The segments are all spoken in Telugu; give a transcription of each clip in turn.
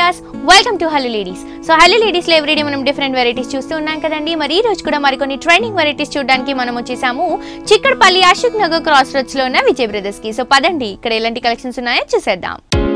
Viewers welcome to hello ladies so hello లేడీస్లో ఎవ్రీడే మనం డిఫరెంట్ వెరైటీస్ చూస్తూ ఉన్నాం కదండి మరి ఈ రోజు కూడా మరికొన్ని ట్రైనింగ్ వెరైటీస్ చూడడానికి మనం వచ్చేసాము చిక్కడపల్లి అశోక్ నగర్ క్రాస్ రోడ్స్ లో ఉన్న విజయ్ బ్రదర్స్ కి సో పదండి ఇక్కడ ఎలాంటి కలెక్షన్స్ ఉన్నాయో చూసేద్దాం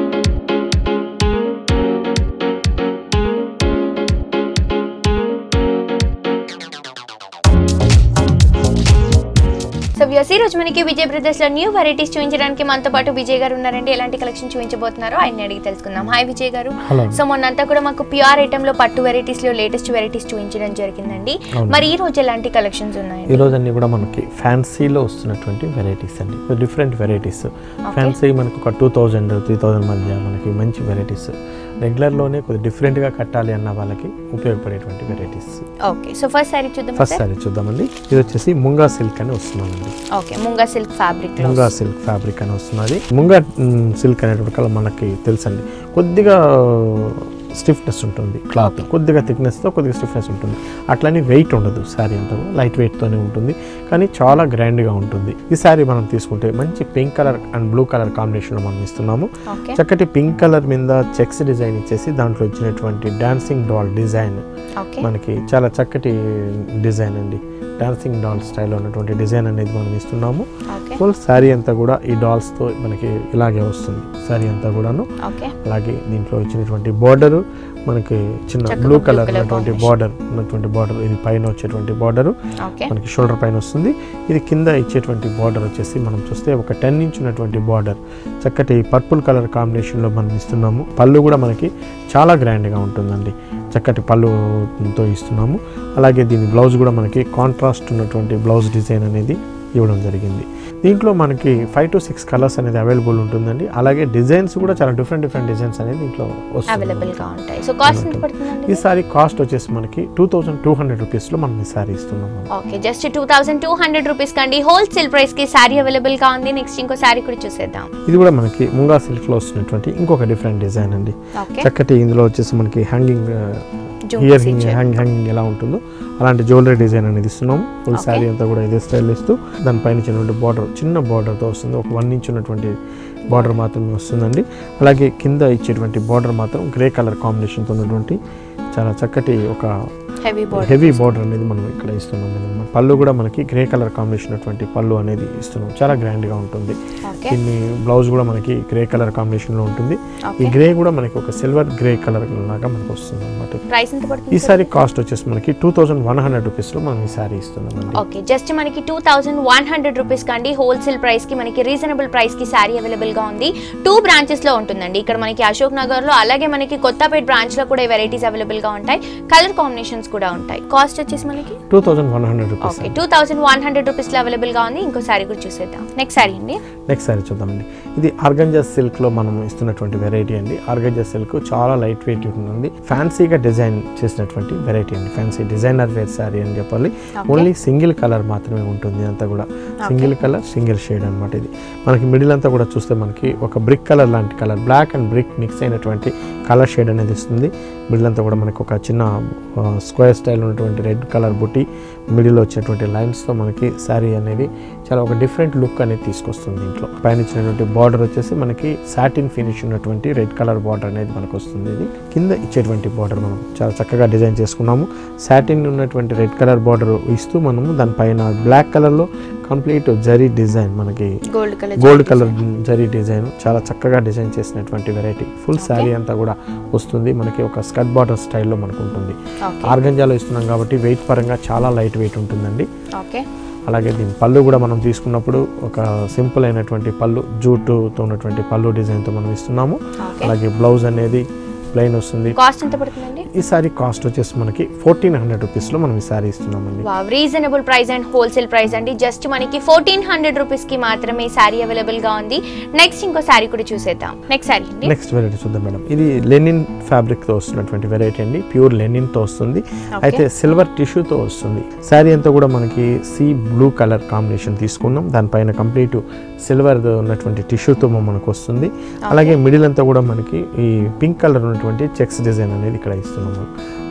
సో వ్యూస్ ఈ రోజు మనకి విజయ్ బ్రదర్స్ లో న్యూ వెరైటీస్ చూపించడానికి మనతో పాటు విజయ్ గారు ఉన్నారండి ఎలాంటి కలెక్షన్ చూపించబోతున్నారో ఆయన అడిగి తెలుసుకుందాం హాయ్ విజయ్ గారు హలో సో మొన్నంతా కూడా మాకు ప్యూర్ ఐటమ్ లో పట్టు వెరైటీస్ లో లేటెస్ట్ వెరైటీస్ చూపించడం జరిగిందండి అవును. మరి ఈ రోజు ఎలాంటి కలెక్షన్స్ ఉన్నాయి ఈ రోజు అన్ని కూడా మనకి ఫ్యాన్సీలో వస్తున్నటువంటి వెరైటీస్ అండి డిఫరెంట్ వెరైటీస్ ఫ్యాన్సీ మనకు ఒక టూ థౌజండ్ త్రీ థౌజండ్ మధ్య మనకి మంచి వెరైటీస్ రెగ్యులర్లోనే కొద్దిగా డిఫరెంట్గా కట్టాలి అన్న వాళ్ళకి ఉపయోగపడేటువంటి varieties okay so first sari చూద్దాం ఫస్ట్ సారీ చూద్దామండి ఇది వచ్చేసి ముంగా సిల్క్ అని వస్తున్నామండి ఓకే ముంగా సిల్క్ ఫ్యాబ్రిక్ లో ముంగా సిల్క్ ఫ్యాబ్రిక్ అని వస్తున్నది ముంగా మ్, సిల్క్ అనేటువంటి కలర్ మనకి తెలుసండి కొద్దిగా స్టిఫ్నెస్ ఉంటుంది క్లాత్ కొద్దిగా థిక్నెస్తో కొద్దిగా స్టిఫ్నెస్ ఉంటుంది అట్లని వెయిట్ ఉండదు శారీ అంతా లైట్ వెయిట్తోనే ఉంటుంది కానీ చాలా గ్రాండ్గా ఉంటుంది ఈ శారీ మనం తీసుకుంటే మంచి pink colour and blue colour కాంబినేషన్లో మనం ఇస్తున్నాము ఓకే చక్కటి పింక్ కలర్ మీద చెక్స్ డిజైన్ ఇచ్చేసి దాంట్లో ఇచ్చినటువంటి డాన్సింగ్ డాల్ డిజైన్ ఓకే మనకి చాలా చక్కటి డిజైన్ అండి డాన్సింగ్ డాల్ స్టైల్లో ఉన్నటువంటి డిజైన్ అనేది మనం ఇస్తున్నాము ఓకే ఫుల్ శారీ అంతా కూడా ఈ డాల్స్తో మనకి ఇలాగే వస్తుంది శారీ అంతా కూడాను ఓకే అలాగే దీంట్లో ఇచ్చినటువంటి బార్డర్ మనకి చిన్న చక్కగా బ్లూ blue కలర్ colour ఉన్నటువంటి combination. బార్డర్ ఉన్నటువంటి బార్డర్ ఇది పైన వచ్చేటువంటి బార్డర్ ఓకే మనకి షోల్డర్ పైన వస్తుంది ఇది కింద ఇచ్చేటువంటి బార్డర్ వచ్చేసి మనం చూస్తే ఒక టెన్ ఇంచ్ ఉన్నటువంటి బార్డర్ చక్కటి పర్పుల్ కలర్ కాంబినేషన్లో మనం ఇస్తున్నాము పళ్ళు కూడా మనకి చాలా గ్రాండ్గా ఉంటుందండి చక్కటి పళ్ళుతో ఇస్తున్నాము అలాగే దీని బ్లౌజ్ కూడా మనకి కాంట్రాస్ట్ ఉన్నటువంటి బ్లౌజ్ డిజైన్ అనేది ఇవ్వడం జరిగింది దీంట్లో మనకి ఫైవ్ టు సిక్స్ కలర్స్ అనేది అవైలబుల్ ఉంటుందండి అలాగే డిజైన్స్ కూడా చాలా డిఫరెంట్ డిఫరెంట్ డిజైన్స్ అనేది దీంట్లో వస్తుంది అవైలబుల్ గా ఉంటాయి సో కాస్ట్ ఎంత పడుతుందండి ఈ సారీ కాస్ట్ వచ్చేసి మనకి టూ థౌజండ్ టూ హండ్రెడ్ రూపీస్లో మనం ఈ సారీ ఇస్తున్నాము okay just two thousand two hundred rupees కండి హోల్సేల్ ప్రైస్ కి శారీ అవైలబుల్ గా ఉంది నెక్స్ట్ ఇంకో శారీ కూడా చూసేద్దాం ఇది కూడా మనకి ముంగా సిల్క్లో వస్తున్నటువంటి ఇంకొక డిఫరెంట్ డిజైన్ అండి ఓకే చక్కటి ఇందులో వచ్చేసి మనకి hanging Jump ear stitch. Hang hanging ఎలా ఉంటుందో అలాంటి జ్యువెలరీ డిజైన్ అనేది ఇస్తున్నాము ఫుల్ Okay. శారీ అంతా కూడా ఇదే స్టైల్ ఇస్తూ దానిపైన ఇచ్చినటువంటి బార్డర్ చిన్న బార్డర్తో వస్తుంది ఒక వన్ ఇంచ్ ఉన్నటువంటి బార్డర్ మాత్రమే వస్తుందండి అలాగే కింద ఇచ్చేటువంటి బార్డర్ మాత్రం గ్రే కలర్ కాంబినేషన్తో ఉన్నటువంటి చాలా చక్కటి ఒక హెవీ బాడీ హెవీ బార్డర్ అనేది మనం ఇక్కడ ఇస్తున్నాం అనమాట పళ్ళు కూడా మనకి గ్రే కలర్ కాంబినేషన్ అటువంటి పళ్ళు అనేది ఇస్తున్నాం చాలా గ్రాండ్గా ఉంటుంది ఓకే దీన్ని బ్లౌజ్ కూడా మనకి గ్రే కలర్ కాంబినేషన్లో ఉంటుంది ఈ ఓకే గ్రే కూడా మనకి ఒక సిల్వర్ గ్రే కలర్ లాగా మనకు వస్తుంది అనమాట ప్రైస్ ఎంత ఈ పడుతుంది సారీ కాస్ట్ వచ్చేసి మనకి టూ థౌసండ్ వన్ హండ్రెడ్ రూపీస్లో మనం ఈ సారీ ఇస్తున్నామండి ఓకే జస్ట్ మనకి two thousand one hundred rupees కండి హోల్సేల్ ప్రైస్ కి మనకి రీజనబుల్ ప్రైస్ కి శారీ అవైలబుల్ గా ఉంది టూ బ్రాంచెస్ లో ఉంటుందండి ఇక్కడ మనకి అశోక్ నగర్ లో అలాగే మనకి కొత్తపేట బ్రాంచ్ లో కూడా వెరైటీస్ అవైలబుల్ గా ఉంటాయి కలర్ కాంబినేషన్స్ కూడా ఉంటాయి కాస్ట్ వచ్చేసి మనకి two thousand one hundred rupees okay two thousand one hundred rupees లో అవైలబుల్ గా ఉంది ఇంకో శారీ కూడా చూసేద్దాం నెక్స్ట్ శారీ అండి నెక్స్ట్ సారీ చూద్దామండి ఇది ఆర్గంజా సిల్క్లో మనం ఇస్తున్నటువంటి వెరైటీ అండి ఆర్గంజా సిల్క్ చాలా లైట్ వెయిట్ ఉంటుంది ఫ్యాన్సీగా డిజైన్ చేసినటువంటి వెరైటీ అండి ఫ్యాన్సీ డిజైనర్ వేర్ శారీ అని చెప్పాలి ఓన్లీ సింగిల్ కలర్ మాత్రమే ఉంటుంది అంతా కూడా సింగిల్ కలర్ సింగిల్ షేడ్ అనమాట ఇది మనకి మిడిల్ అంతా కూడా చూస్తే మనకి ఒక బ్రిక్ కలర్ లాంటి colour black and brick mix అయినటువంటి కలర్ షేడ్ అనేది ఇస్తుంది మిడిల్ అంతా కూడా మనకి ఒక చిన్న స్క్వేర్ స్టైల్ ఉన్నటువంటి రెడ్ కలర్ బుట్టి మిడిల్ వచ్చేటువంటి లైన్స్తో మనకి శారీ అనేది చాలా ఒక డిఫరెంట్ లుక్ అనేది తీసుకొస్తుంది దీంట్లో పైన ఇచ్చినటువంటి బార్డర్ వచ్చేసి మనకి సాటిన్ ఫినిష్ ఉన్నటువంటి రెడ్ కలర్ బార్డర్ అనేది మనకు వస్తుంది ఇది కింద ఇచ్చేటువంటి బార్డర్ మనం చాలా చక్కగా డిజైన్ చేసుకున్నాము సాటిన్ ఉన్నటువంటి రెడ్ కలర్ బార్డర్ ఇస్తూ మనము దానిపైన బ్లాక్ కలర్లో కంప్లీట్ జరీ డిజైన్ మనకి gold colour gold colour zari design చాలా చక్కగా డిజైన్ చేసినటువంటి వెరైటీ ఫుల్ శారీ అంతా కూడా వస్తుంది మనకి ఒక స్కర్ట్ బార్డర్ స్టైల్లో మనకు ఉంటుంది ఓకే ఆర్గంజాలో ఇస్తున్నాం కాబట్టి వెయిట్ పరంగా చాలా లైట్ వెయిట్ ఉంటుందండి ఓకే అలాగే దీని పళ్ళు కూడా మనం తీసుకున్నప్పుడు ఒక సింపుల్ అయినటువంటి పళ్ళు జూటుతో ఉన్నటువంటి పళ్ళు డిజైన్తో మనం ఇస్తున్నాము ఓకే అలాగే బ్లౌజ్ అనేది ప్లెయిన్ వస్తుంది కాస్ట్ ఎంత పడుతుందండి ఈ సారీ కాస్ట్ వచ్చేసి మనకి ఫోర్టీన్ హండ్రెడ్ రూపీస్లో మనం ఈ సారీ ఇస్తున్నామండి wow reasonable price and wholesale price అండి జస్ట్ మనకి ఫోర్టీన్ హండ్రెడ్ రూపీస్ కి మాత్రమే శారీ అవైలబుల్ గా ఉంది నెక్స్ట్ ఇంకో శారీ కూడా చూసేద్దాం నెక్స్ట్ శారీ అండి నెక్స్ట్ వెరైటీ చూద్దాం మేడం ఇది లెనిన్ ఫ్యాబ్రిక్తో వస్తున్నటువంటి వెరైటీ అండి ప్యూర్ లెనిన్తో వస్తుంది అయితే సిల్వర్ టిష్యూతో వస్తుంది శారీ అంతా కూడా మనకి సీ బ్లూ కలర్ కాంబినేషన్ తీసుకున్నాం దానిపైన కంప్లీట్ సిల్వర్ ఉన్నటువంటి టిష్యూతో మనకు వస్తుంది అలాగే మిడిల్ అంతా కూడా మనకి ఈ పింక్ కలర్ ఉన్నటువంటి చెక్స్ డిజైన్ అనేది ఇక్కడ ఇస్తున్నాము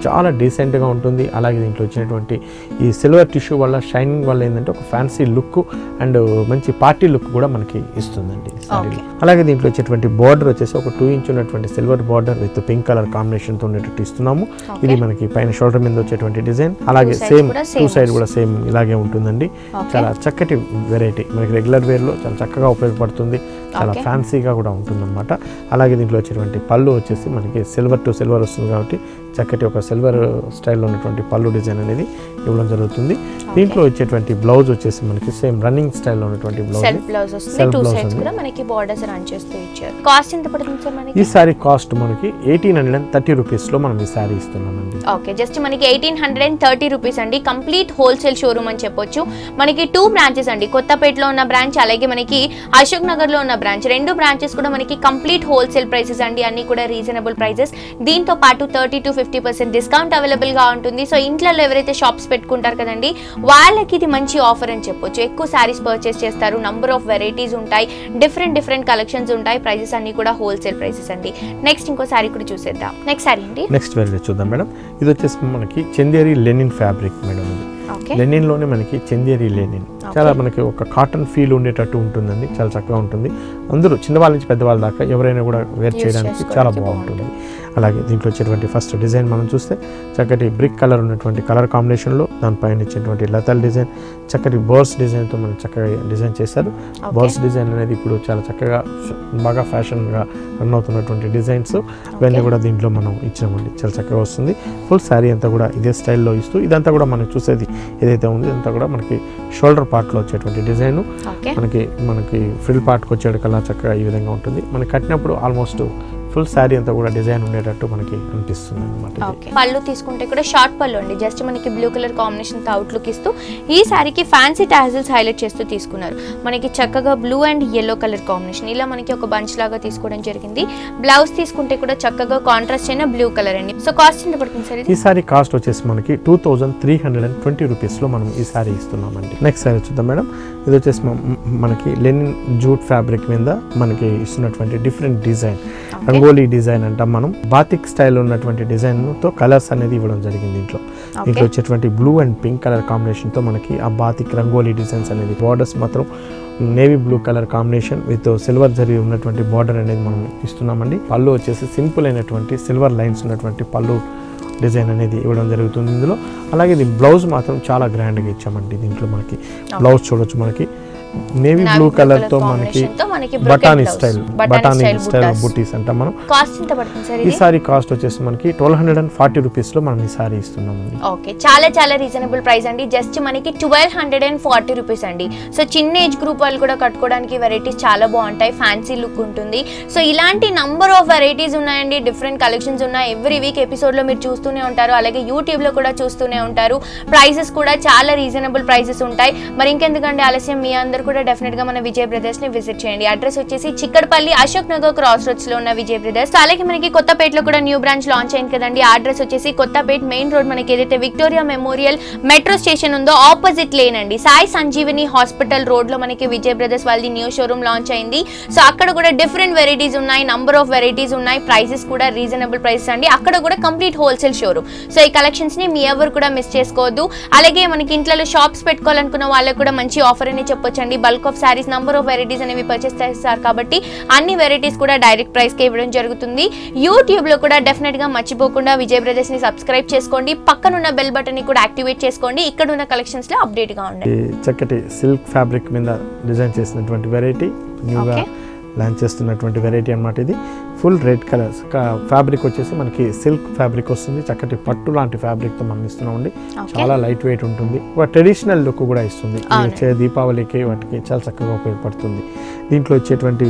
చాలా డీసెంట్గా ఉంటుంది అలాగే దీంట్లో వచ్చినటువంటి ఈ సిల్వర్ టిష్యూ వల్ల షైనింగ్ వల్ల ఏంటంటే ఒక ఫ్యాన్సీ లుక్ అండ్ మంచి పార్టీ లుక్ కూడా మనకి ఇస్తుందండి ఈ శారీలో Okay. అలాగే దీంట్లో వచ్చేటువంటి బార్డర్ వచ్చేసి ఒక టూ ఇంచ్ ఉన్నటువంటి silver border with pink colour కాంబినేషన్తో ఉండేటట్టు ఇస్తున్నాము Okay. ఇది మనకి పైన షోల్డర్ మీద వచ్చేటువంటి డిజైన్ అలాగే sides సేమ్ కూడా టూ same సైడ్ కూడా సేమ్ ఇలాగే ఉంటుందండి Okay. చాలా చక్కటి వెరైటీ మనకి రెగ్యులర్ వేర్లో చాలా చక్కగా ఉపయోగపడుతుంది చాలా Okay. ఫ్యాన్సీగా కూడా ఉంటుందన్నమాట అలాగే దీంట్లో వచ్చేటువంటి పళ్ళు వచ్చేసి మనకి సిల్వర్ టు సిల్వర్ వస్తుంది కాబట్టి చక్కటి ఒక సిల్వర్ స్టైల్లో ఉన్నటువంటి పళ్ళు డిజైన్ అనేది ఇవ్వడం జరుగుతుంది దీంట్లో వచ్చేటువంటి బ్లౌజ్ వచ్చేసి మనకి సేమ్ రన్నింగ్ స్టైల్లో ఉన్నటువంటి బ్లౌజ్ సెల్ఫ్ బ్లౌజ్ వస్తుంది Self టూ blouse సైడ్స్ ఉంది. కూడా మనకి బార్డర్స్ రన్ చేస్తూ ఇచ్చారు కాస్ట్ ఎంత పడుతుంది సార్ మనకి ఈ సారీ కాస్ట్ మనకి ఎయిటీన్ హండ్రెడ్ అండ్ థర్టీ రూపీస్లో మనం ఈ సారీ ఇస్తున్నామండి ఓకే జస్ట్ మనకి eighteen hundred and thirty rupees అండి కంప్లీట్ హోల్సేల్ షోరూమ్ అని చెప్పొచ్చు మనకి టూ బ్రాంచెస్ అండి కొత్తపేటలో ఉన్న బ్రాంచ్ అలాగే మనకి అశోక్ నగర్ లో ఉన్న బ్రాంచ్ రెండు బ్రాంచెస్ కూడా మనకి కంప్లీట్ హోల్సేల్ ప్రైసెస్ అండి అన్ని కూడా రీజనబుల్ ప్రైసెస్ దీంతో పాటు thirty to fifty percent discount available గా ఉంటుంది సో ఇంట్లో ఎవరైతే షాప్స్ పెట్టుకుంటారు కదండి వాళ్ళకి ఇది మంచి ఆఫర్ అని చెప్పొచ్చు ఎక్కువ శారీస్ పర్చేస్ చేస్తారు నంబర్ ఆఫ్ వెరైటీస్ ఉంటాయి డిఫరెంట్ డిఫరెంట్ కలెక్షన్స్ ఉంటాయి ప్రైసెస్ అన్ని కూడా హోల్సేల్ ప్రైసెస్ అండి నెక్స్ట్ ఇంకో శారీ కూడా చూసేద్దాం నెక్స్ట్ శారీ అండి నెక్స్ట్ వెరైటీ చూద్దాం మేడం ఇది వచ్చేసి మనకి చందేరి లెనిన్ ఫ్యాబ్రిక్ మేడం ఇది ఓకే లెనిన్లోనే మనకి చందేరి లెనిన్ చాలా మనకి ఒక కాటన్ ఫీల్ ఉండేటట్టు ఉంటుందండి చాలా చక్కగా ఉంటుంది అందరూ చిన్నవాళ్ళ నుంచి పెద్దవాళ్ళ దాకా ఎవరైనా కూడా వేర్ Use చేయడానికి చేసుకోవడానికి చాలా బాగుంటుంది అలాగే దీంట్లో వచ్చేటువంటి ఫస్ట్ డిజైన్ మనం చూస్తే చక్కటి బ్రిక్ కలర్ ఉన్నటువంటి కలర్ కాంబినేషన్లో దానిపైన ఇచ్చేటువంటి లతల్ డిజైన్ చక్కటి బర్డ్స్ డిజైన్తో మనం చక్కగా డిజైన్ చేశారు Okay. బర్డ్స్ డిజైన్ అనేది ఇప్పుడు చాలా చక్కగా ఫ- బాగా ఫ్యాషన్గా రన్ అవుతున్నటువంటి డిజైన్స్ ఇవన్నీ కూడా దీంట్లో మనం ఇచ్చామండి చాలా చక్కగా వస్తుంది ఫుల్ శారీ అంతా కూడా ఇదే స్టైల్లో ఇస్తూ ఇదంతా కూడా మనం చూసేది ఏదైతే ఉందో ఇదంతా కూడా మనకి షోల్డర్ పార్ట్లో వచ్చేటువంటి డిజైన్ ఓకే మనకి మనకి ఫ్రిల్ పార్ట్కి వచ్చేటి కల్లా చక్కగా ఈ విధంగా ఉంటుంది మనకి కట్టినప్పుడు ఆల్మోస్ట్ ఫుల్ శారీ అంతా కూడా డిజైన్ ఉండేటట్టు మనకి అనిపిస్తుంది అనమాట ఓకే పళ్ళు తీసుకుంటే కూడా షార్ట్ పళ్ళు అండి జస్ట్ మనకి బ్లూ కలర్ కాంబినేషన్ తో అవుట్లుక్ ఇస్తూ ఈ శారీకి ఫ్యాన్సీ టాజిల్స్ హైలైట్ చేస్తూ తీసుకున్నారు మనకి చక్కగా blue and yellow colour combination ఇలా మనకి ఒక బంచ్ లాగా తీసుకోవడం జరిగింది బ్లౌజ్ తీసుకుంటే కూడా చక్కగా కాంట్రాస్ట్ అయిన బ్లూ కలర్ అండి సో కాస్ట్ ఎంత పడుతుంది సార్ ఇది ఈ సారీ కాస్ట్ వచ్చేసి మనకి two thousand three hundred and twenty రూపీస్లో మనం ఈ సారీ ఇస్తున్నామండి నెక్స్ట్ సారీ చూద్దాం మేడం ఇది వచ్చేసి మ- మనకి లెనిన్ జూట్ ఫ్యాబ్రిక్ మీద మనకి ఇస్తున్నటువంటి డిఫరెంట్ డిజైన్ రంగోలీ డిజైన్ అంటాం మనం బాతిక్ స్టైల్ ఉన్నటువంటి డిజైన్తో కలర్స్ అనేది ఇవ్వడం జరిగింది దీంట్లో దీంట్లో వచ్చేటువంటి బ్లూ అండ్ పింక్ కలర్ కాంబినేషన్తో మనకి ఆ బాతిక్ రంగోలీ డిజైన్స్ అనేది బార్డర్స్ మాత్రం navy blue colour combination with silver zari ఉన్నటువంటి బార్డర్ అనేది మనం ఇస్తున్నామండి పళ్ళు వచ్చేసి సింపుల్ అయినటువంటి సిల్వర్ లైన్స్ ఉన్నటువంటి పళ్ళు డిజైన్ అనేది ఇవ్వడం జరుగుతుంది ఇందులో అలాగే ఇది బ్లౌజ్ మాత్రం చాలా గ్రాండ్గా ఇచ్చామండి దీంట్లో మనకి బ్లౌజ్ చూడొచ్చు మనకి నేవీ బ్లూ కలర్ తో మనకి తో మనకి brocade బటానీ blouse. స్టైల్ బటానీ బటానీ style స్టైల్ బుట్టాస్. బుటీస్ అంటాం మనం కాస్ట్ ఎంత పడుతుంది సార్ ఈ ఇది సారీ కాస్ట్ వచ్చేసి మనకి ట్వెల్వ్ హండ్రెడ్ అండ్ ఫార్టీ రూపీస్లో మనం ఈ సారీ ఇస్తున్నామండి ఓకే చాలా చాలా రీజనబుల్ ప్రైస్ అండి జస్ట్ మనకి twelve hundred and forty rupees అండి సో చిన్న ఏజ్ గ్రూప్ వాళ్ళు కూడా కట్టుకోవడానికి వెరైటీస్ చాలా బాగుంటాయి ఫ్యాన్సీ లుక్ ఉంటుంది సో ఇలాంటి నంబర్ ఆఫ్ వెరైటీస్ ఉన్నాయండి డిఫరెంట్ కలెక్షన్స్ ఉన్నాయి ఎవ్రీ వీక్ ఎపిసోడ్లో మీరు చూస్తూనే ఉంటారు అలాగే యూట్యూబ్లో కూడా చూస్తూనే ఉంటారు ప్రైసెస్ కూడా చాలా రీజనబుల్ ప్రైసెస్ ఉంటాయి మరి ఇంకెందుకంటే ఆలస్యం మీ అందరు కూడా డెఫినెట్గా మన విజయ్ బ్రదర్స్ని విజిట్ చేయండి అడ్రస్ వచ్చేసి చిక్కడపల్లి అశోక్ నగర్ క్రాస్ రోడ్స్లో ఉన్న విజయ్ బ్రదర్స్ అలాగే మనకి కొత్తపేటలో కూడా న్యూ బ్రాంచ్ లాంచ్ అయింది కదండి ఆ అడ్రస్ వచ్చేసి కొత్తపేట మెయిన్ రోడ్ మనకి ఏదైతే విక్టోరియా మెమోరియల్ మెట్రో స్టేషన్ ఉందో ఆపోజిట్ లేన్ అండి సాయి సంజీవని హాస్పిటల్ రోడ్ లో మనకి విజయ్ బ్రదర్స్ వాళ్ళది న్యూ షోరూమ్ లాంచ్ అయింది సో అక్కడ కూడా డిఫరెంట్ వెరైటీస్ ఉన్నాయి నంబర్ ఆఫ్ వెరైటీస్ ఉన్నాయి ప్రైసెస్ కూడా రీజనబుల్ ప్రైసెస్ అండి అక్కడ కూడా కంప్లీట్ హోల్సేల్ షోరూమ్ సో ఈ కలెక్షన్స్ ని మీ ఎవరు కూడా మిస్ చేసుకోవద్దు అలాగే మనకి ఇంట్లో షాప్స్ పెట్టుకోవాలనుకున్న వాళ్ళకి కూడా మంచి ఆఫర్ అని చెప్పొచ్చండి bulk of saris number of varieties అనేవి పర్చేస్ చేస్తారు కాబట్టి అన్ని వెరైటీస్ కూడా డైరెక్ట్ ప్రైస్ కి ఇవ్వడం జరుగుతుంది యూట్యూబ్ లో కూడా డెఫినెట్ గా మర్చిపోకుండా విజయ్ బ్రదర్స్ ని సబ్స్క్రైబ్ చేసుకోండి పక్కనున్న బెల్ బటన్ ని కూడా యాక్టివేట్ చేసుకోండి ఇక్కడ ఉన్న కలెక్షన్స్ లో అప్డేట్ గా ఉండండి ఈ చక్కటి సిల్క్ ఫ్యాబ్రిక్ మీద డిజైన్ చేసినటువంటి వెరైటీ న్యూగా Okay. లాంచ్ చేస్తున్నటువంటి వెరైటీ అన్నమాట ఇది ఫుల్ రెడ్ కలర్స్ ఫ్యాబ్రిక్ వచ్చేసి మనకి సిల్క్ ఫ్యాబ్రిక్ వస్తుంది చక్కటి పట్టు లాంటి ఫ్యాబ్రిక్తో మనం ఇస్తున్నామండి Okay. చాలా లైట్ వెయిట్ ఉంటుంది ఒక ట్రెడిషనల్ లుక్ కూడా ఇస్తుంది ఇది అవును. వచ్చే దీపావళికి వాటికి చాలా చక్కగా ఉపయోగపడుతుంది దీంట్లో వచ్చేటువంటి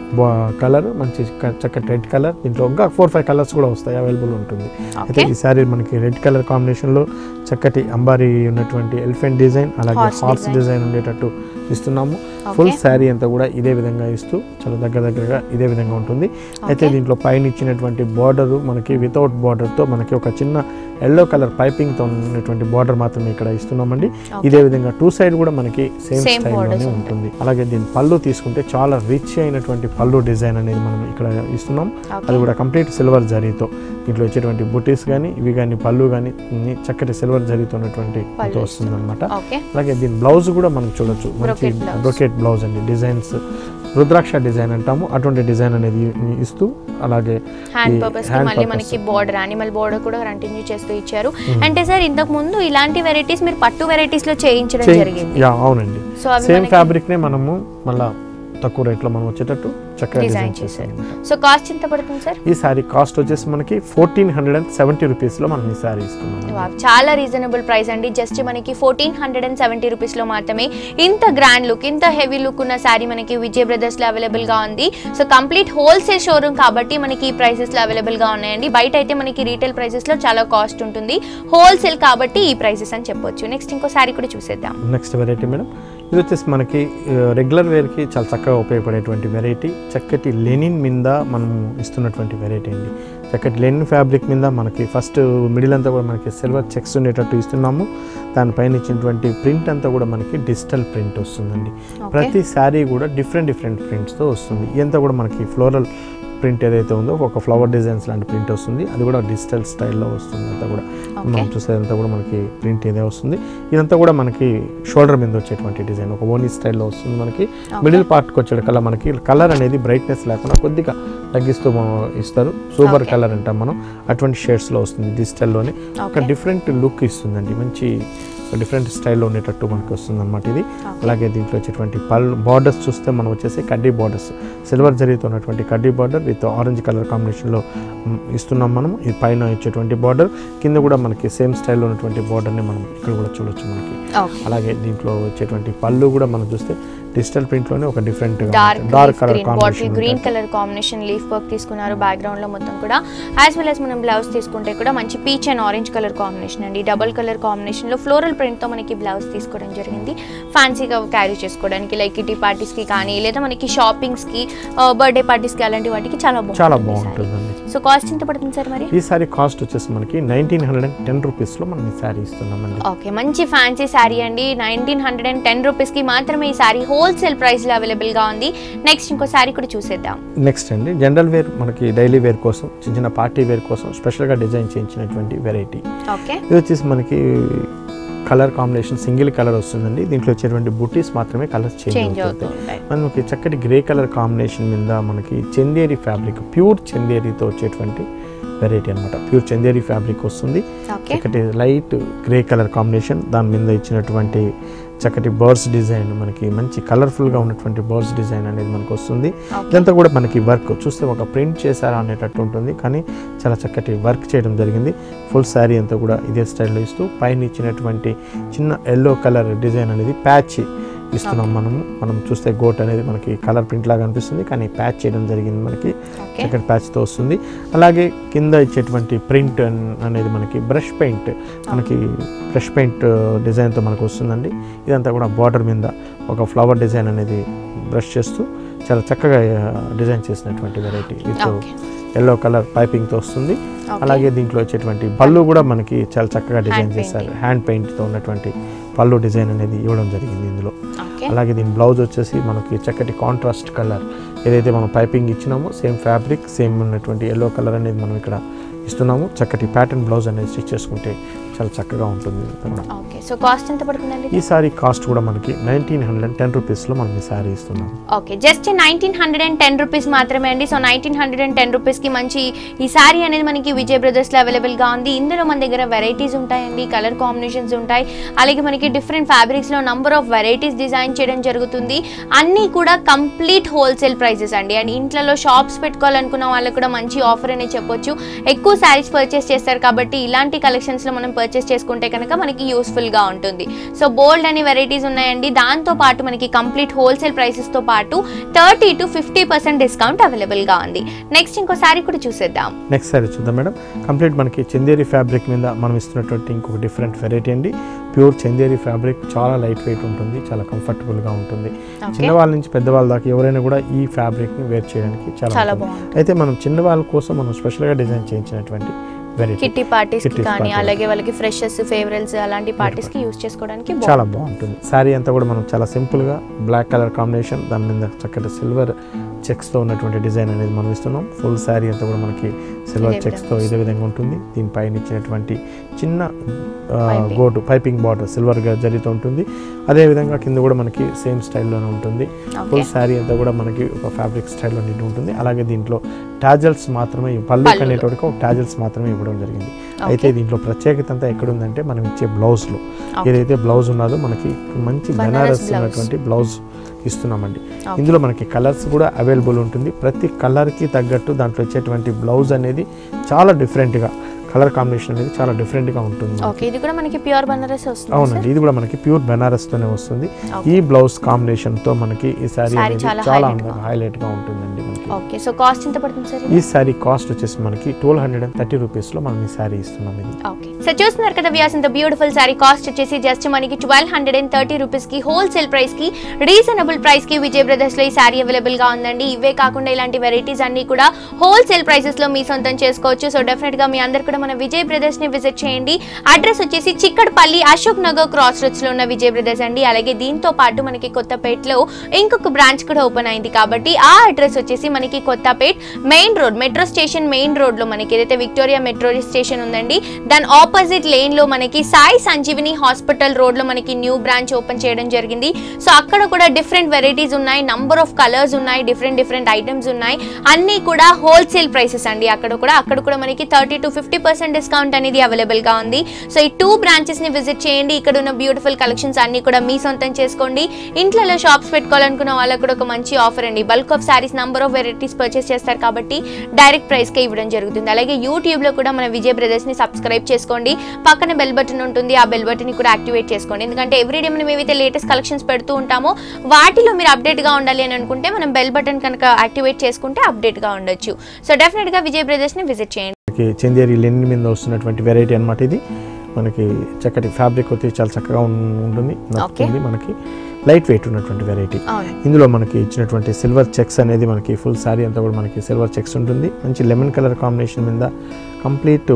కలర్ మంచి క- చక్కటి రెడ్ కలర్ దీంట్లో ఇంకా ఫోర్ ఫైవ్ కలర్స్ కూడా వస్తాయి అవైలబుల్ ఉంటుంది అయితే ఓకే ఈ సారీ మనకి రెడ్ కలర్ కాంబినేషన్లో చక్కటి అంబారీ ఉన్నటువంటి ఎలిఫెంట్ డిజైన్ అలాగే Horse హార్స్ design. డిజైన్ ఉండేటట్టు ఇస్తున్నాము Okay. ఫుల్ శారీ అంతా కూడా ఇదే విధంగా ఇస్తూ చాలా దగ్గర దగ్గరగా ఇదే విధంగా ఉంటుంది అయితే Okay. దీంట్లో పైన ఇచ్చినటువంటి బార్డర్ మనకి వితౌట్ బార్డర్తో మనకి ఒక చిన్న ఎల్లో కలర్ పైపింగ్తో ఉన్నటువంటి బార్డర్ మాత్రమే ఇక్కడ ఇస్తున్నామండి Okay. ఇదే విధంగా టూ సైడ్ కూడా మనకి సేమ్ Same borders స్టైల్లోనే ఉంటాయి. ఉంటుంది అలాగే దీని పళ్ళు తీసుకుంటే చాలా రిచ్ అయినటువంటి పళ్ళు డిజైన్ అనేది మనం ఇక్కడ ఇస్తున్నాం Okay. అది కూడా కంప్లీట్ సిల్వర్ జరీతో దీంట్లో వచ్చేటువంటి బుటీస్ కానీ ఇవి కానీ పళ్ళు కానీ చక్కటి సిల్వర్ జరుగుతున్నటువంటి పళ్ళు వస్తుంది అనమాట ఓకే అలాగే దీని బ్లౌజ్ కూడా మనం చూడొచ్చు మంచి Brocade blouse. బ్రొకెట్ బ్లౌజ్ అండి డిజైన్స్ రుద్రాక్ష డిజైన్ అంటాము అటువంటి డిజైన్ అనేది ఇస్తూ అలాగే హ్యాండ్ ఈ పర్పస్ కి hand మళ్ళీ purpose. మనకి బోర్డర్ యానిమల్ బోర్డర్ కూడా కంటిన్యూ చేస్తూ ఇచ్చారు అంటే సార్ ఇంతకు ముందు ఇలాంటి వెరైటీస్ మీరు పట్టు వెరైటీస్ లో చేయించడం చేయి- జరిగింది యా అవునండి సో అవి సేమ్ మనకి ఫ్యాబ్రిక్ నే మనము మళ్ళా తక్కువ రేట్లో మనం వచ్చేటట్టు చక్కగా డిజైన్ డిజైన్ చేశారు చేసాము సో కాస్ట్ ఎంత పడుతుంది సార్ ఈ సారీ కాస్ట్ వచ్చేసి మనకి ఫోర్టీన్ హండ్రెడ్ అండ్ సెవెంటీ రూపీస్లో మనం ఈ సారీ ఇస్తున్నాం వావ్, చాలా రీజనబుల్ ప్రైస్ అండి జస్ట్ మనకి ఫోర్టీన్ హండ్రెడ్ అండ్ సెవెంటీ రూపీస్లో మాత్రమే ఇంత గ్రాండ్ లుక్ ఇంత హెవీ లుక్ ఉన్న శారీ మనకి విజయ్ బ్రదర్స్లో అవైలబుల్గా ఉంది సో కంప్లీట్ హోల్సేల్ షోరూమ్ కాబట్టి మనకి ఈ ప్రైసెస్లో అవైలబుల్గా ఉన్నాయండి బయట అయితే మనకి రీటైల్ ప్రైసెస్లో చాలా కాస్ట్ ఉంటుంది హోల్సేల్ కాబట్టి ఈ ప్రైసెస్ అని చెప్పొచ్చు నెక్స్ట్ ఇంకో శారీ కూడా చూసేద్దాం నెక్స్ట్ వెరైటీ మేడం ఇది వచ్చేసి మనకి రెగ్యులర్ వేర్కి చాలా చక్కగా ఉపయోగపడేటువంటి వెరైటీ చక్కటి లెనిన్ మీద మనం ఇస్తున్నటువంటి వెరైటీ అండి చక్కటి లెనిన్ ఫ్యాబ్రిక్ మీద మనకి ఫస్ట్ మిడిల్ అంతా కూడా మనకి సిల్వర్ చెక్స్ ఉండేటట్టు ఇస్తున్నాము దానిపైన ఇచ్చినటువంటి ప్రింట్ అంతా కూడా మనకి డిజిటల్ ప్రింట్ వస్తుందండి Okay. ప్రతి శారీ కూడా డిఫరెంట్ డిఫరెంట్ ప్రింట్స్తో వస్తుంది ఇదంతా కూడా మనకి ఫ్లోరల్ ప్రింట్ ఏదైతే ఉందో ఒక ఫ్లవర్ డిజైన్స్ లాంటి ప్రింట్ వస్తుంది అది కూడా డిజిటల్ స్టైల్లో వస్తుంది అంతా కూడా Okay. మనం చూసేదంతా కూడా మనకి ప్రింట్ ఇదే వస్తుంది ఇదంతా కూడా మనకి షోల్డర్ మీద వచ్చేటువంటి డిజైన్ ఒక ఓనీ స్టైల్లో వస్తుంది మనకి మిడిల్ పార్ట్కి వచ్చేటికల్లా మనకి కలర్ అనేది బ్రైట్నెస్ లేకుండా కొద్దిగా తగ్గిస్తూ మనం ఇస్తారు సూపర్ Okay. కలర్ అంటాం మనం అటువంటి షేడ్స్లో వస్తుంది డిజిటల్లోనే ఒక Okay. డిఫరెంట్ లుక్ ఇస్తుందండి మంచి డిఫరెంట్ స్టైల్లో ఉండేటట్టు మనకి వస్తుంది అనమాట ఇది అలాగే దీంట్లో వచ్చేటువంటి పల్ బార్డర్స్ చూస్తే మనం వచ్చేసి కడ్డీ బార్డర్స్ సిల్వర్ జరీతో ఉన్నటువంటి కడ్డీ బార్డర్ విత్ ఆరెంజ్ కలర్ కాంబినేషన్లో మ్, ఇస్తున్నాం మనం ఈ పైన ఇచ్చేటువంటి బార్డర్ కింద కూడా మనకి సేమ్ స్టైల్లో ఉన్నటువంటి బార్డర్ని మనం ఇక్కడ కూడా చూడొచ్చు మనకి ఓకే అలాగే దీంట్లో వచ్చేటువంటి పళ్ళు కూడా మనం చూస్తే డిజిటల్ ప్రింట్లోనే ఒక different dark dark colour green bottle combination green colour combination leaf work తీసుకున్నారు బ్యాక్గ్రౌండ్ లో మొత్తం కూడా యాజ్ వెల్ as మనం బ్లౌజ్ తీసుకుంటే కూడా మంచి peach and orange colour combination అండి డబల్ కలర్ కాంబినేషన్ లో ఫ్లోరల్ ప్రింట్ తో మనకి బ్లౌజ్ తీసుకోవడం జరిగింది ఫ్యాన్సీగా క్యారీ చేసుకోవడానికి లైక్ కిటీ పార్టీస్ కి కానీ లేదా మనకి షాపింగ్స్ కి బర్త్డే పార్టీస్ కి అలాంటి వాటికి చాలా చాలా బాగుంటుంది బాగుంటుందండి సో కాస్ట్ ఎంత పడుతుంది సార్ మరి ఈ సారీ కాస్ట్ వచ్చేసి మనకి నైన్టీన్ హండ్రెడ్ అండ్ టెన్ రూపీస్లో మనం ఈ సారీ ఇస్తున్నామండి ఓకే మంచి ఫ్యాన్సీ శారీ అండి నైన్టీన్ హండ్రెడ్ అండ్ టెన్ రూపీస్కి మాత్రమే ఈ శారీ హోల్సేల్ ప్రైస్లో అవైలబుల్గా ఉంది నెక్స్ట్ ఇంకో శారీ కూడా చూసేద్దాం నెక్స్ట్ అండి జనరల్ వేర్ మనకి డైలీ వేర్ కోసం చిన్న చిన్న పార్టీ వేర్ కోసం స్పెషల్గా డిజైన్ చేయించినటువంటి వెరైటీ ఓకే ఇది వచ్చేసి మనకి కలర్ కాంబినేషన్ సింగిల్ కలర్ వస్తుందండి దీంట్లో వచ్చేటువంటి బుటీస్ మాత్రమే కలర్స్ చేంజ్ చేంజ్ అవుతూ అవుతాయి ఉంటాయి మనకి చక్కటి గ్రే కలర్ కాంబినేషన్ మీద మనకి చందేరి ఫ్యాబ్రిక్ ప్యూర్ చందేరితో వచ్చేటువంటి వెరైటీ అనమాట ప్యూర్ చందేరి ఫ్యాబ్రిక్ వస్తుంది ఓకే చక్కటి లైట్ గ్రే కలర్ కాంబినేషన్ దాని మీద ఇచ్చినటువంటి చక్కటి బర్డ్స్ డిజైన్ మనకి మంచి కలర్ఫుల్గా ఉన్నటువంటి బర్డ్స్ డిజైన్ అనేది మనకు వస్తుంది ఓకే ఇదంతా కూడా మనకి వర్క్ చూస్తే ఒక ప్రింట్ చేశారా అనేటట్టు ఉంటుంది కానీ చాలా చక్కటి వర్క్ చేయడం జరిగింది ఫుల్ శారీ అంతా కూడా ఇదే స్టైల్లో ఇస్తూ పైన ఇచ్చినటువంటి చిన్న ఎల్లో కలర్ డిజైన్ అనేది ప్యాచ్ ఇస్తున్నాం మనము మనం చూస్తే గోట్ అనేది మనకి కలర్ ప్రింట్ లాగా అనిపిస్తుంది కానీ ప్యాచ్ చేయడం జరిగింది మనకి ఓకే చక్కటి ప్యాచ్తో వస్తుంది అలాగే కింద ఇచ్చేటువంటి ప్రింట్ అనేది మనకి బ్రష్ పెయింట్ మనకి బ్రష్ పెయింట్ డిజైన్తో మనకు వస్తుందండి ఇదంతా కూడా బార్డర్ మీద ఒక ఫ్లవర్ డిజైన్ అనేది బ్రష్ చేస్తూ చాలా చక్కగా డిజైన్ చేసినటువంటి variety with okay yellow colour పైపింగ్తో వస్తుంది ఓకే. అలాగే దీంట్లో వచ్చేటువంటి పళ్ళు కూడా మనకి చాలా చక్కగా డిజైన్ Hand చేశారు painting. హ్యాండ్ పెయింట్తో ఉన్నటువంటి పళ్ళు డిజైన్ అనేది ఇవ్వడం జరిగింది ఇందులో ఓకే అలాగే దీని బ్లౌజ్ వచ్చేసి మనకి చక్కటి కాంట్రాస్ట్ కలర్ ఏదైతే మనం పైపింగ్ ఇచ్చినామో సేమ్ ఫ్యాబ్రిక్ సేమ్ ఉన్నటువంటి ఎల్లో కలర్ అనేది మనం ఇక్కడ ఇస్తున్నాము చక్కటి ప్యాటర్న్ బ్లౌజ్ అనేది స్టిచ్ చేసుకుంటే చాలా చక్కగా ఉంటుంది ఇదంతా కూడా. ఓకే సో కాస్ట్ ఎంత పడుతుందండి ఈ సారీ కాస్ట్ కూడా మనకి నైన్టీన్ హండ్రెడ్ అండ్ టెన్ రూపీస్లో మనం ఈ సారీ ఇస్తున్నాం okay just nineteen hundred and ten rupees మాత్రమే అండి so nineteen hundred and ten రూపీస్కి మంచి ఈ శారీ అనేది మనకి విజయ్ బ్రదర్స్లో అవైలబుల్గా ఉంది ఇందులో మన దగ్గర వెరైటీస్ ఉంటాయండి కలర్ కాంబినేషన్స్ ఉంటాయి అలాగే మనకి డిఫరెంట్ ఫ్యాబ్రిక్స్లో నంబర్ ఆఫ్ వెరైటీస్ డిజైన్ చేయడం జరుగుతుంది అన్నీ కూడా కంప్లీట్ హోల్సేల్ ప్రైజెస్ అండి అండ్ ఇంట్లో షాప్స్ పెట్టుకోవాలనుకున్న వాళ్ళకి కూడా మంచి ఆఫర్ అనేది చెప్పొచ్చు ఎక్కువ శారీస్ పర్చేస్ చేస్తారు కాబట్టి ఇలాంటి కలెక్షన్స్లో మనం పర్చేస్ చేసుకుంటే కనుక మనకి యూస్ఫుల్గా ఉంటుంది సో బోల్డ్ అని వెరైటీస్ ఉన్నాయండి దాంతో పాటు మనకి కంప్లీట్ హోల్సేల్ ప్రైసెస్తో పాటు thirty to fifty percent discount అవైలబుల్గా ఉంది నెక్స్ట్ ఇంకో శారీ కూడా చూసేద్దాం నెక్స్ట్ సారీ చూద్దాం మేడం కంప్లీట్ మనకి చందేరి ఫ్యాబ్రిక్ మీద మనం ఇస్తున్నటువంటి ఇంకొక డిఫరెంట్ వెరైటీ అండి ప్యూర్ చందేరి ఫ్యాబ్రిక్ చాలా లైట్ వెయిట్ ఉంటుంది చాలా కంఫర్టబుల్గా ఉంటుంది ఓకే చిన్నవాళ్ళ నుంచి పెద్దవాళ్ళ దాకా ఎవరైనా కూడా ఈ ఫ్యాబ్రిక్ని వేర్ చేయడానికి చాలా చాలా ఉంటుంది. బాగుంటుంది అయితే మనం చిన్నవాళ్ళ కోసం మనం స్పెషల్గా డిజైన్ చేయించినటువంటి వెరైటీ కిట్టి పార్టీస్ కి Kitties కానీ party. అలాగే వాళ్ళకి ఫ్రెషర్స్ ఫేవరెల్స్ అలాంటి పార్టీస్ కి యూస్ చేసుకోవడానికి చాలా బాగుంటుంది శారీ అంతా కూడా మనం చాలా సింపుల్గా బ్లాక్ కలర్ కాంబినేషన్ దాని మీద చక్కటి సిల్వర్ చెక్స్తో ఉన్నటువంటి డిజైన్ అనేది మనం ఇస్తున్నాం ఫుల్ శారీ అంతా కూడా మనకి సిల్వర్ ఇదే చెక్స్తో విధంగా ఇదే విధంగా ఉంటుంది దీనిపైన ఇచ్చినటువంటి చిన్న ఆ, Piping. గోటు పైపింగ్ బార్డర్ సిల్వర్గా జరీతో ఉంటుంది అదేవిధంగా కింద కూడా మనకి సేమ్ స్టైల్లోనే ఉంటుంది ఓకే ఫుల్ శారీ అంతా కూడా మనకి ఒక ఫ్యాబ్రిక్ స్టైల్లో నిండి ఉంటుంది అలాగే దీంట్లో టాజల్స్ మాత్రమే పళ్ళు పళ్ళులో. అనేటోడికి ఒక టాజల్స్ మాత్రమే ఇవ్వడం జరిగింది అయితే దీంట్లో ప్రత్యేకత అంతా ఎక్కడుందంటే మనం ఇచ్చే బ్లౌజ్లో ఏదైతే బ్లౌజ్ ఉన్నదో మనకి మంచి బనారస్ బనారస్ blouse. ఉన్నటువంటి బ్లౌజ్ ఇస్తున్నామండి ఇందులో మనకి కలర్స్ కూడా అవైలబుల్ ఉంటుంది ప్రతి కలర్కి తగ్గట్టు దాంట్లో వచ్చేటువంటి బ్లౌజ్ అనేది చాలా డిఫరెంట్గా కలర్ కాంబినేషన్ అనేది చాలా డిఫరెంట్గా ఉంటుంది ఓకే ఇది కూడా మనకి ప్యూర్ బనారస్ వస్తుంది అవునండి ఇది కూడా మనకి ప్యూర్ బెనారస్తోనే వస్తుంది Okay. ఈ బ్లౌజ్ కాంబినేషన్ తో మనకి ఈ శారీ Saree అనేది చాలా చాలా highlight గా అందంగా హైలైట్ గా ఉంటుందండి మనకి ఓకే సో కాస్ట్ ఎంత పడుతుంది సార్ ఈ శారీ కాస్ట్ వచ్చేసి మనకి twelve hundred and thirty rupees లో మనం ఈ శారీ ఇస్తున్నాం ఇది ఓకే సో చూస్తున్నారు కదా వ్యాస్ ఇంత బ్యూటిఫుల్ సారీ కాస్ట్ వచ్చేసి జస్ట్ మనకి twelve hundred and thirty rupees కి హోల్సేల్ ప్రైస్ కి రీజనబుల్ ప్రైస్ కి విజయ్ బ్రదర్స్ లో ఈ సారీ అవైలబుల్ గా ఉందండి ఇవే కాకుండా ఇలాంటి వెరైటీస్ అన్ని కూడా హోల్సేల్ ప్రైసెస్ లో మీ సొంతం చేసుకోవచ్చు సో డెఫినెట్ గా మీ అందరు కూడా మన విజయ్ బ్రదర్స్ ని విజిట్ చేయండి అడ్రస్ వచ్చేసి చిక్కడపల్లి అశోక్ నగర్ క్రాస్ రోడ్స్ లో ఉన్న విజయ్ బ్రదర్స్ అండి అలాగే దీంతో పాటు మనకి కొత్తపేటలో ఇంకొక బ్రాంచ్ కూడా ఓపెన్ అయింది కాబట్టి ఆ అడ్రస్ వచ్చేసి మనకి Kothapet main road metro station main road లో మనకి ఏదైతే విక్టోరియా మెట్రో స్టేషన్ ఉందండి దాని ఆపోజిట్ లేన్ లో మనకి సాయి సంజీవిని హాస్పిటల్ రోడ్ లో మనకి న్యూ బ్రాంచ్ ఓపెన్ చేయడం జరిగింది సో అక్కడ కూడా డిఫరెంట్ వెరైటీస్ ఉన్నాయి నంబర్ ఆఫ్ కలర్స్ ఉన్నాయి డిఫరెంట్ డిఫరెంట్ ఐటమ్స్ ఉన్నాయి అన్నీ కూడా హోల్సేల్ ప్రైసెస్ అండి అక్కడ కూడా అక్కడ కూడా మనకి thirty to fifty percent discount అనేది అవైలబుల్ గా ఉంది సో ఈ టూ బ్రాంచెస్ ని విజిట్ చేయండి ఇక్కడ ఉన్న బ్యూటిఫుల్ కలెక్షన్స్ అన్ని కూడా మీ సొంతం చేసుకోండి ఇంట్లో షాప్స్ పెట్టుకోవాలనుకున్న వాళ్ళకి కూడా ఒక మంచి ఆఫర్ అండి bulk of saris number of varieties purchase చేస్తారు కాబట్టి డైరెక్ట్ ప్రైస్ కే ఇవ్వడం జరుగుతుంది అలాగే యూట్యూబ్ లో కూడా మన విజయ్ బ్రదర్స్ ని సబ్స్క్రైబ్ చేసుకోండి పక్కన బెల్ బటన్ ఉంటుంది ఆ బెల్ బటన్ ని కూడా యాక్టివేట్ చేసుకోండి ఎందుకంటే ఎవ్రీడే మనం ఏవైతే లేటెస్ట్ కలెక్షన్స్ పెడుతూ ఉంటామో వాటిలో మీరు అప్డేట్ గా ఉండాలి అని అనుకుంటే మనం బెల్ బటన్ కనుక యాక్టివేట్ చేసుకుంటే అప్డేట్ గా ఉండొచ్చు సో డెఫినెట్ గా విజయ్ బ్రదర్స్ ని విజిట్ చేయండి మనకి చందేరి లెనిన్ మీద వస్తున్నటువంటి వెరైటీ అన్నమాట ఇది మనకి చక్కటి ఫ్యాబ్రిక్ వచ్చి చాలా చక్కగా ఉం- ఉంటుంది నచ్చుతుంది మనకి లైట్ వెయిట్ ఉన్నటువంటి వెరైటీ అవును ఇందులో మనకి ఇచ్చినటువంటి సిల్వర్ చెక్స్ అనేది మనకి ఫుల్ శారీ అంతా కూడా మనకి సిల్వర్ చెక్స్ ఉంటుంది మంచి లెమన్ కలర్ కాంబినేషన్ మీద కంప్లీట్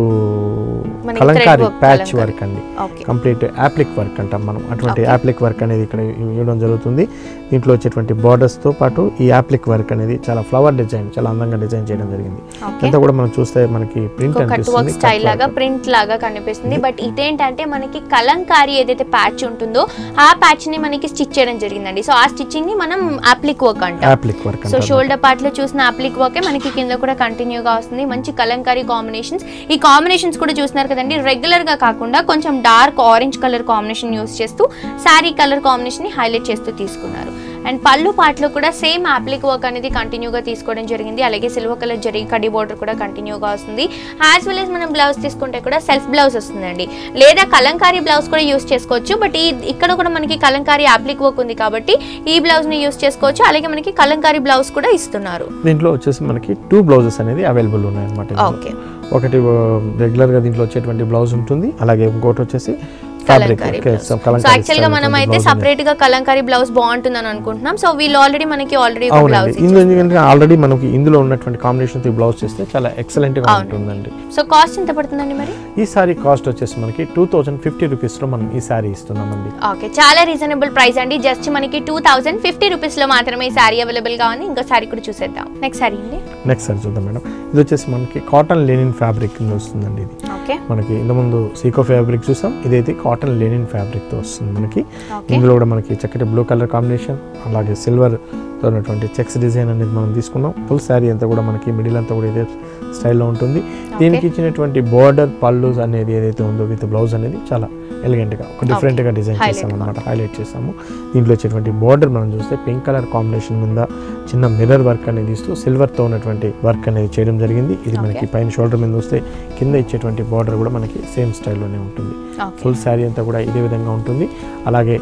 మనకి కలంకారీ thread work, ప్యాచ్ కలంకారీ. వర్క్ అండి ఓకే కంప్లీట్ యాప్లిక్ వర్క్ అంటాం మనం అటువంటి Okay. యాప్లిక్ వర్క్ అనేది ఇక్కడ ఇవ్వడం జరుగుతుంది దీంట్లో వచ్చేటువంటి borders తో పాటు ఈ యాప్లిక్ వర్క్ అనేది చాలా ఫ్లవర్ డిజైన్ చాలా అందంగా డిజైన్ చేయడం జరిగింది ఓకే అంతా కూడా మనం చూస్తే మనకి ప్రింట్ కట్ వర్క్ అనిపిస్తుంది స్టైల్ లాగా ప్రింట్ లాగా కనిపిస్తుంది బట్ ఇదేంటంటే మనకి కలంకారీ ఏదైతే ప్యాచ్ ఉంటుందో ఆ ప్యాచ్ ని మనకి స్టిచ్ చేయడం జరిగిందండి సో ఆ స్టిచ్చింగ్ ని మనం అప్లిక్ వర్క్ అంటాం applique work so shoulder part లో చూసిన అప్లిక్ వర్కే మనకి కింద కూడా కంటిన్యూగా వస్తుంది మంచి కలంకారీ కాంబినేషన్స్ ఈ కాంబినేషన్స్ కూడా చూస్తున్నారు కదండి రెగ్యులర్ గా కాకుండా కొంచెం dark orange colour combination use చేస్తూ శారీ కలర్ కాంబినేషన్ ని హైలైట్ చేస్తూ తీసుకున్నారు అండ్ పళ్ళు పాటలో కూడా సేమ్ అప్లిక్ వర్క్ అనేది కంటిన్యూగా తీసుకోవడం జరిగింది అలాగే సిల్వర్ కలర్ జరి కడి బోర్డర్ కూడా కంటిన్యూగా వస్తుంది యాజ్ వెల్ as మనం బ్లౌజ్ తీసుకుంటే కూడా సెల్ఫ్ బ్లౌజ్ వస్తుందండి లేదా కలంకారీ బ్లౌజ్ కూడా యూస్ చేసుకోవచ్చు బట్ ఈ ఇక్కడ కూడా మనకి కలంకారీ అప్లిక్ వర్క్ ఉంది కాబట్టి ఈ బ్లౌజ్ ని యూస్ చేసుకోవచ్చు అలాగే మనకి కలంకారీ బ్లౌజ్ కూడా ఇస్తున్నారు దీంట్లో వచ్చేసి మనకి టూ బ్లౌజెస్ అనేది అవైలబుల్ ఉన్నాయి అనమాట ఓకే ఒకటి రెగ్యులర్ గా దీంట్లో వచ్చేటువంటి బ్లౌజ్ ఉంటుంది అలాగే ఇంకోటి వచ్చేసి fabric Kalamkari blouse so actual గా మనం అయితే సపరేట్ గా కలంకారీ బ్లౌజ్ బాగుంటుందని అనుకుంటున్నాం సో వీళ్ళు ఆల్రెడీ మనకి ఆల్రెడీ ఒక బ్లౌజ్ అవునండి ఇందులో ఎందుకంటే ఆల్రెడీ మనకి ఇందులో ఉన్నటువంటి కాంబినేషన్ తో బ్లౌజ్ చేస్తే చాలా ఎక్సలెంట్ గా అవునండి. ఉంటుందండి సో కాస్ట్ ఎంత పడుతుందండి మరి ఈ సారీ కాస్ట్ వచ్చేసి మనకి టూ థౌజండ్ ఫిఫ్టీ రూపీస్ లో మనం ఈ సారీ ఇస్తున్నామండి ఓకే చాలా రీజనబుల్ ప్రైస్ అండి జస్ట్ మనకి టూ థౌసండ్ ఫిఫ్టీ రూపీస్ లో మాత్రమే ఈ సారీ అవైలబుల్ గా ఉంది ఇంకో సారీ కూడా చూసేద్దాం నెక్స్ట్ సారీ అండి నెక్స్ట్ సారీ చూద్దాం మేడం ఇది వచ్చేసి మనకి కాటన్ లెనిన్ ఫ్యాబ్రిక్ కింద వస్తుందండి ఇది ఓకే మనకి ఇంతకుముందు సీకో ఫ్యాబ్రిక్ చూసాం ఇదైతే కాటన్ లెనిన్ ఫ్యాబ్రిక్ తో వస్తుంది మనకి ఓకే ఇందులో కూడా మనకి చక్కటి బ్లూ కలర్ కాంబినేషన్ అలాగే సిల్వర్ తో ఉన్నటువంటి చెక్స్ డిజైన్ అనేది మనం తీసుకున్నాం ఫుల్ శారీ అంతా కూడా మనకి మిడిల్ అంతా కూడా ఇదే స్టైల్లో ఉంటుంది దీనికి ఇచ్చినటువంటి బోర్డర్ పళ్ళు అనేది ఏదైతే ఉందో విత్ బ్లౌజ్ అనేది చాలా ఎలిగెంట్ గా ఒక డిఫరెంట్ గా డిజైన్ Highlight చేసాం అనమాట హైలైట్ చేసాము దీంట్లో వచ్చేటువంటి బోర్డర్ మనం చూస్తే పింక్ కలర్ కాంబినేషన్ మీద చిన్న మిర్రర్ వర్క్ అనేది ఇస్తూ సిల్వర్ తో ఉన్నటువంటి వర్క్ అనేది చేయడం జరిగింది ఇది మనకి పైన షోల్డర్ మీద వస్తే కింద ఇచ్చేటువంటి బార్డర్ కూడా మనకి సేమ్ స్టైల్లోనే ఉంటుంది ఓకే ఫుల్ శారీ అంతా కూడా ఇదే విధంగా ఉంటుంది అలాగే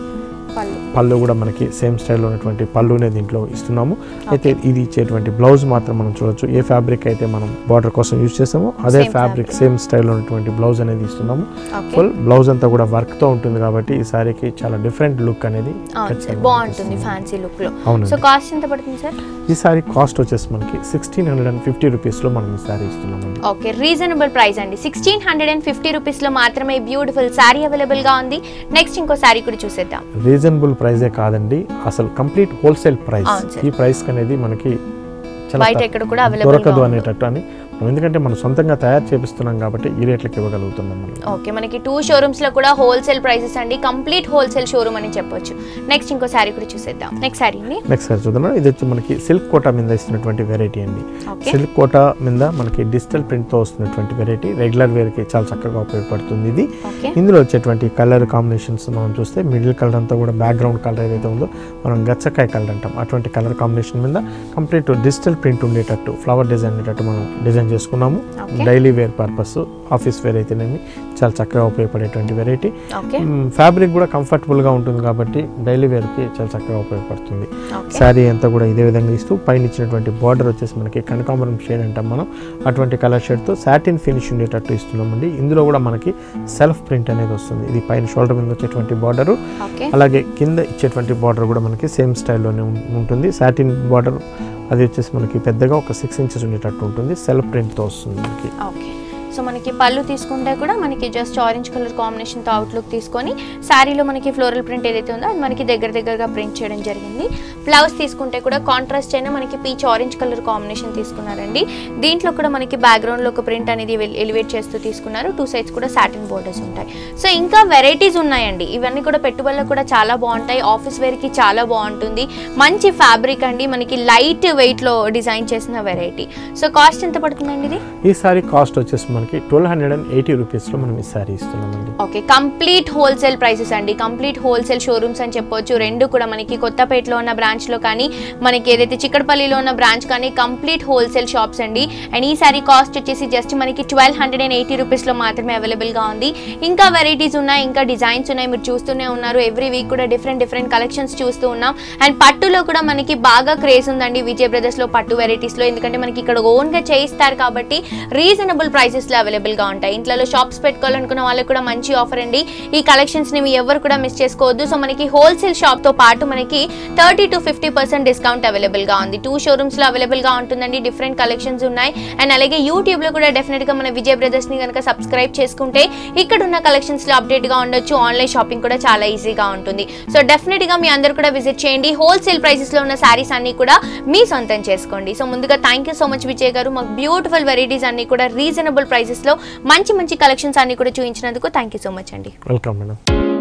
పళ్ళు పళ్ళు కూడా మనకి సేమ్ స్టైల్లో ఉన్నటువంటి పళ్ళునే దీంట్లో ఇస్తున్నాము అయితే ఇది ఇచ్చేటువంటి బ్లౌజ్ మాత్రం మనం చూడొచ్చు ఏ ఫ్యాబ్రిక్ అయితే మనం బార్డర్ కోసం యూజ్ చేసామో అదే Same ఫ్యాబ్రిక్ సేమ్ స్టైల్లో ఉన్నటువంటి బ్లౌజ్ అనేది ఇస్తున్నాము ఓకే ఫుల్ బ్లౌజ్ అంతా కూడా వర్క్ తో ఉంటుంది కాబట్టి ఈ సారీకి చాలా డిఫరెంట్ లుక్ అనేది అవును సార్ ఖచ్చితంగా బాగుంటుంది ఫ్యాన్సీ లుక్ లో అవునండి. సో కాస్ట్ ఎంత పడుతుంది సార్ ఈ సారీ కాస్ట్ వచ్చేసి మనకి సిక్స్టీన్ హండ్రెడ్ అండ్ ఫిఫ్టీ రూపీస్లో మనం ఈ సారీ ఇస్తున్నామండి ఓకే రీజనబుల్ ప్రైస్ అండి sixteen hundred and fifty rupees లో మాత్రమే బ్యూటిఫుల్ శారీ అవైలబుల్ గా ఉంది నెక్స్ట్ ఇంకో శారీ కూడా చూసేద్దాం రీజనబుల్ ప్రైజే కాదండి అసలు కంప్లీట్ హోల్సేల్ ప్రైస్ అవును సార్. ఈ ప్రైస్ అనేది మనకి చాలా బయట తక్కువ- ఎక్కడ కూడా అవైలబుల్ దొరకదు అనేటట్టు అని మనం ఎందుకంటే మనం సొంతంగా తయారు చేపిస్తున్నాం కాబట్టి ఈ రేట్లకి ఇవ్వగలుగుతున్నాం మనం ఓకే మనకి టూ షోరూమ్స్ లో కూడా హోల్సేల్ ప్రైసెస్ అండి కంప్లీట్ హోల్సేల్ షోరూమ్ అని చెప్పొచ్చు నెక్స్ట్ ఇంకో శారీ కూడా చూసేద్దాం నెక్స్ట్ శారీ అండి నెక్స్ట్ సార్ చూద్దాం ఇది వచ్చి మనకి సిల్క్ కోటా మీద ఇస్తున్నటువంటి వెరైటీ అండి ఓకే సిల్క్ కోటా మీద మనకి డిజిటల్ ప్రింట్తో వస్తున్నటువంటి వెరైటీ రెగ్యులర్ వేర్కి చాలా చక్కగా ఉపయోగపడుతుంది ఇది ఓకే ఇందులో వచ్చేటువంటి కలర్ కాంబినేషన్స్ మనం చూస్తే మిడిల్ కలర్ అంతా కూడా బ్యాక్గ్రౌండ్ కలర్ ఏదైతే ఉందో మనం గచ్చకాయ కలర్ అంటాం అటువంటి కలర్ కాంబినేషన్ మీద కంప్లీట్ డిజిటల్ ప్రింట్ ఉండేటట్టు ఫ్లవర్ డిజైన్ ఉండేటట్టు మనం డిజైన్ చేసుకున్నాము Okay. Daily wear purpose office wear అయితేనేమి చాలా చక్కగా ఉపయోగపడేటువంటి వెరైటీ ఓకే ఫ్యాబ్రిక్ కూడా కంఫర్టబుల్గా ఉంటుంది కాబట్టి డైలీ వేర్కి చాలా చక్కగా ఉపయోగపడుతుంది ఓకే శారీ అంతా కూడా ఇదే విధంగా ఇస్తూ పైన ఇచ్చినటువంటి బార్డర్ వచ్చేసి మనకి కనకాంబరం షేడ్ అంటాం మనం అటువంటి కలర్ షేడ్తో సాటిన్ ఫినిష్ ఉండేటట్టు ఇస్తున్నామండి ఇందులో కూడా మనకి సెల్ఫ్ ప్రింట్ అనేది వస్తుంది ఇది పైన షోల్డర్ మీద వచ్చేటువంటి బార్డరు ఓకే అలాగే కింద ఇచ్చేటువంటి బార్డర్ కూడా మనకి సేమ్ స్టైల్లోనే ఉం- ఉంటుంది సాటిన్ బార్డర్ అది వచ్చేసి మనకి పెద్దగా ఒక సిక్స్ ఇంచెస్ ఉండేటట్టు ఉంటుంది సెల్ఫ్ ప్రింట్తో వస్తుంది మనకి ఓకే సో మనకి పళ్ళు తీసుకుంటే కూడా మనకి జస్ట్ ఆరెంజ్ కలర్ కాంబినేషన్తో అవుట్లుక్ తీసుకొని శారీలో మనకి ఫ్లోరల్ ప్రింట్ ఏదైతే ఉందో అది మనకి దగ్గర దగ్గరగా ప్రింట్ చేయడం జరిగింది బ్లౌజ్ తీసుకుంటే కూడా కాంట్రాస్ట్ అయినా మనకి పీచ్ ఆరెంజ్ కలర్ కాంబినేషన్ తీసుకున్నారండి దీంట్లో కూడా మనకి బ్యాక్గ్రౌండ్లో ఒక ప్రింట్ అనేది ఎలివేట్ చేస్తూ తీసుకున్నారు టూ సైడ్స్ కూడా సాటిన్ బోర్డర్స్ ఉంటాయి సో ఇంకా వెరైటీస్ ఉన్నాయండి ఇవన్నీ కూడా పెట్టుబడులకు కూడా చాలా బాగుంటాయి ఆఫీస్ వేర్కి చాలా బాగుంటుంది మంచి ఫ్యాబ్రిక్ అండి మనకి లైట్ వెయిట్లో డిజైన్ చేసిన వెరైటీ సో కాస్ట్ ఎంత పడుతుందండి ఇది ఈ సారీ కాస్ట్ వచ్చేసి మనకి ట్వెల్వ్ హండ్రెడ్ అండ్ ఎయిటీ రూపీస్లో మనం ఈ సారీ ఇస్తున్నామండి ఓకే కంప్లీట్ హోల్సేల్ ప్రైసెస్ అండి కంప్లీట్ హోల్సేల్ షోరూమ్స్ అని చెప్పొచ్చు రెండు కూడా మనకి కొత్తపేటలో ఉన్న బ్రాంచ్లో కానీ మనకి ఏదైతే చిక్కడపల్లిలో ఉన్న బ్రాంచ్ కానీ కంప్లీట్ హోల్సేల్ షాప్స్ అండి అండ్ ఈ సారీ కాస్ట్ వచ్చేసి జస్ట్ మనకి ట్వెల్వ్ హండ్రెడ్ అండ్ ఎయిటీ రూపీస్లో మాత్రమే అవైలబుల్గా ఉంది ఇంకా వెరైటీస్ ఉన్నాయి ఇంకా డిజైన్స్ ఉన్నాయి మీరు చూస్తూనే ఉన్నారు ఎవ్రీ వీక్ కూడా డిఫరెంట్ డిఫరెంట్ కలెక్షన్స్ చూస్తూ ఉన్నాం అండ్ పట్టులో కూడా మనకి బాగా క్రేజ్ ఉందండి విజయ్ బ్రదర్స్లో పట్టు వెరైటీస్లో ఎందుకంటే మనకి ఇక్కడ ఓన్గా చేయిస్తారు కాబట్టి రీజనబుల్ ప్రైసెస్లో అవైలబుల్గా ఉంటాయి ఇంట్లో షాప్స్ పెట్టుకోవాలనుకున్న వాళ్ళకి కూడా మంచి ఆఫర్ అండి ఈ కలెక్షన్స్ని మీ ఎవరు కూడా మిస్ చేసుకోవద్దు సో మనకి హోల్సేల్ షాప్తో పాటు మనకి thirty to fifty percent discount అవైలబుల్గా ఉంది టూ షోరూమ్స్లో అవైలబుల్గా ఉంటుందండి డిఫరెంట్ కలెక్షన్స్ ఉన్నాయి అండ్ అలాగే యూట్యూబ్లో కూడా డెఫినెట్గా మన విజయ్ బ్రదర్స్ని కనుక సబ్స్క్రైబ్ చేసుకుంటే ఇక్కడ ఉన్న కలెక్షన్స్లో అప్డేట్గా ఉండొచ్చు ఆన్లైన్ షాపింగ్ కూడా చాలా ఈజీగా ఉంటుంది సో డెఫినెట్గా మీ అందరు కూడా విజిట్ చేయండి హోల్సేల్ ప్రైసెస్లో ఉన్న శారీస్ అన్ని కూడా మీ సొంతం చేసుకోండి సో ముందుగా thank you so much Vijay గారు మాకు బ్యూటిఫుల్ వెరైటీస్ అన్ని కూడా రీజనబుల్ ప్రైసెస్లో మంచి మంచి కలెక్షన్స్ అన్ని కూడా చూపించినందుకు థ్యాంక్ యూ సో మచ్ అండి వెల్కమ్ మేడం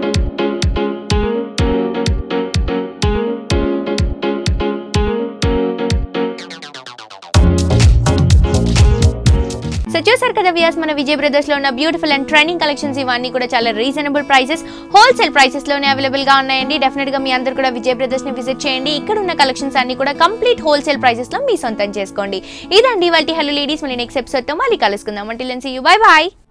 సో చూసారు కదా వియాస్ మన విజయ్ బ్రదర్స్ లో ఉన్న బ్యూటిఫుల్ అండ్ ట్రెండింగ్ కలెక్షన్స్ ఇవన్నీ కూడా చాలా రీజనబుల్ ప్రైసెస్ హోల్సేల్ ప్రైసెస్ లోనే అవైలబుల్ గా ఉన్నాయండి డెఫినెట్ గా మీ అందరు కూడా విజయ్ బ్రదర్స్ ని విజిట్ చేయండి ఇక్కడ ఉన్న కలెక్షన్స్ అన్ని కూడా కంప్లీట్ హోల్సేల్ ప్రైసెస్ లో మీ సొంతం చేసుకోండి ఇదండి వాళ్ళ హలో లేడీస్ మళ్ళీ నెక్స్ట్ ఎపిసోడ్ తో మళ్ళీ కలుసుకుందాం అంటే యూ బై బాయ్